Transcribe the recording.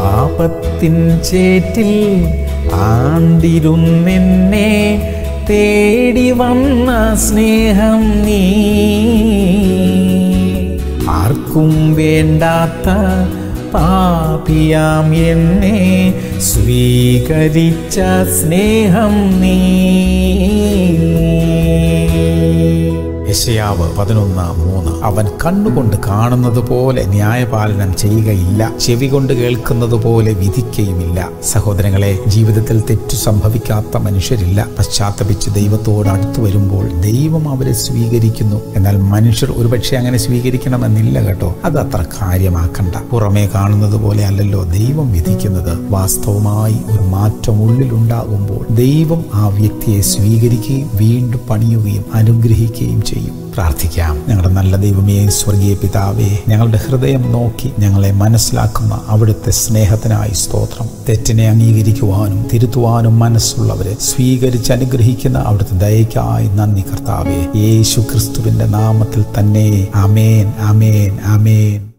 പാപത്തിൻ ചേറ്റിൽ ആണ്ടിരുന്നെന്നെ തേടി വന്ന സ്നേഹം നീ ആർക്കും വേണ്ടാത്ത പാപിയാം എന്നെ സ്വീകരിച്ച സ്നേഹം നീ യശയാവ് പതിനൊന്നാം മൂന്ന് അവൻ കണ്ണുകൊണ്ട് കാണുന്നത് പോലെ ന്യായപാലനം ചെയ്യുകയില്ല ചെവി കൊണ്ട് കേൾക്കുന്നത് പോലെ വിധിക്കുകയുമില്ല സഹോദരങ്ങളെ ജീവിതത്തിൽ തെറ്റു സംഭവിക്കാത്ത മനുഷ്യരില്ല പശ്ചാത്തപിച്ച് ദൈവത്തോട് അടുത്തു വരുമ്പോൾ ദൈവം അവരെ സ്വീകരിക്കുന്നു എന്നാൽ മനുഷ്യർ ഒരുപക്ഷെ അങ്ങനെ സ്വീകരിക്കണമെന്നില്ല കേട്ടോ അത് അത്ര കാര്യമാക്കണ്ട പുറമേ കാണുന്നത് പോലെ അല്ലല്ലോ ദൈവം വിധിക്കുന്നത് വാസ്തവമായി ഒരു മാറ്റം ഉള്ളിലുണ്ടാകുമ്പോൾ ദൈവം ആ വ്യക്തിയെ സ്വീകരിക്കുകയും വീണ്ടും പണിയുകയും അനുഗ്രഹിക്കുകയും ചെയ്യും പ്രാർത്ഥിക്കാം ഞങ്ങളുടെ നല്ല ദൈവമേ സ്വർഗീയ പിതാവേ ഞങ്ങളുടെ ഹൃദയം നോക്കി ഞങ്ങളെ മനസ്സിലാക്കുന്ന അവിടുത്തെ സ്നേഹത്തിനായി സ്തോത്രം തെറ്റിനെ അംഗീകരിക്കുവാനും തിരുത്തുവാനും മനസ്സുള്ളവരെ സ്വീകരിച്ച് അനുഗ്രഹിക്കുന്ന അവിടുത്തെ ദയക്കായി നന്ദി കർത്താവേ യേശു ക്രിസ്തുവിന്റെ നാമത്തിൽ തന്നെ അമേൻ അമേൻ അമേൻ